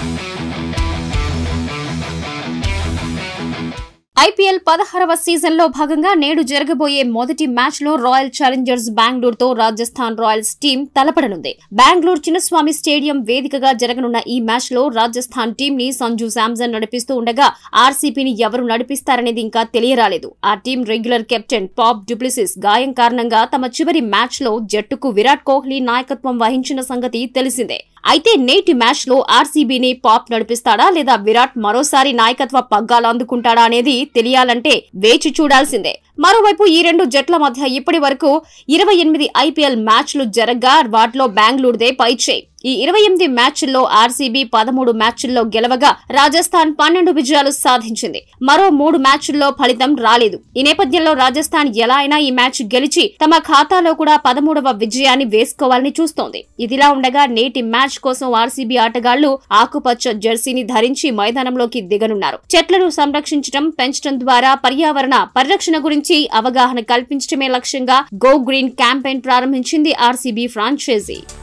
IPL పదహారవ season లో భాగంగా నేడు జరగబోయే మొదటి మ్యాచ్ లో రాయల్ ఛాలెంజర్స్ బెంగళూరు తో రాజస్థాన్ రాయల్స్ టీం తలపడనుంది బెంగళూరు చిన్నస్వామి స్టేడియం వేదికగా జరగనున్న ఈ మ్యాచ్ లో రాజస్థాన్ టీం ని సంజు శాంసన్ నడిపిస్తూ ఉండగా ఆర్సీపీని ఎవరు నడిపిస్తారనేది ఇంకా తెలియరాలేదు ఆ team regular captain Faf du Plessis గాయం కారణంగా తమ చివరి మ్యాచ్ లో జట్టుకు విరాట్ కోహ్లీ నాయకత్వం వహించిన సంగతి తెలిసిందే అయితే నేటి మ్యాచ్ లో ఆర్సీబీని పాప్ నడిపిస్తాడా లేదా విరాట్ మరోసారి నాయకత్వ పగ్గాలు అందుకుంటాడా అనేది తెలియాలంటే వేచి చూడాల్సిందే మరోవైపు ఈ రెండు జట్ల మధ్య ఇప్పటి వరకు ఇరవై ఎనిమిది ఐపీఎల్ మ్యాచ్లు జరగ్గా వాటిలో బెంగళూరుదే పైచేయి ఈ ఇరవై ఎనిమిది మ్యాచ్ల్లో ఆర్సీబీ పదమూడు మ్యాచ్ల్లో గెలవగా రాజస్థాన్ పన్నెండు విజయాలు సాధించింది మరో మూడు మ్యాచ్ల్లో ఫలితం రాలేదు ఈ నేపథ్యంలో రాజస్థాన్ ఎలా అయినా ఈ మ్యాచ్ గెలిచి తమ ఖాతాలో కూడా పదమూడవ విజయాన్ని వేసుకోవాలని చూస్తోంది ఇదిలా ఉండగా నేటి మ్యాచ్ కోసం ఆర్సీబీ ఆటగాళ్లు ఆకుపచ్చ జెర్సీని ధరించి మైదానంలోకి దిగనున్నారు చెట్లను సంరక్షించడం పెంచడం ద్వారా పర్యావరణ పరిరక్షణ గురించి అవగాహన కల్పించడమే లక్ష్యంగా గో గ్రీన్ క్యాంపెయిన్ ప్రారంభించింది ఆర్సీబీ ఫ్రాంచైజీ